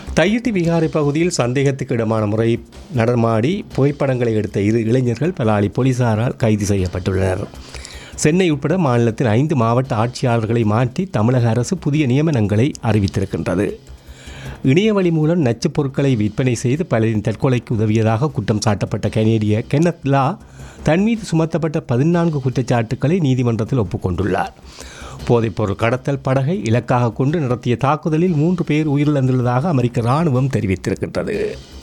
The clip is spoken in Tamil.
தையிட்டி விகாரை பகுதியில் சந்தேகத்துக்கு இடமான முறை நடமாடி புகைப்படங்களை எடுத்த இரு இளைஞர்கள் பலாலி போலீசாரால் கைது செய்யப்பட்டுள்ளனர் சென்னை உட்பட மாநிலத்தின் ஐந்து மாவட்ட ஆட்சியாளர்களை மாற்றி தமிழக அரசு புதிய நியமனங்களை அறிவித்திருக்கின்றது இணையவழி மூலம் நச்சுப் பொருட்களை விற்பனை செய்து பலரின் தற்கொலைக்கு உதவியதாக குற்றம் சாட்டப்பட்ட கனேடிய கென்னத் லா தன் மீது சுமத்தப்பட்ட பதினான்கு குற்றச்சாட்டுக்களை நீதிமன்றத்தில் ஒப்புக்கொண்டுள்ளார் போதைப்பொருள் கடத்தல் படகை இலக்காக கொண்டு நடத்திய தாக்குதலில் மூன்று பேர் உயிரிழந்துள்ளதாக அமெரிக்க இராணுவம் தெரிவித்திருக்கின்றது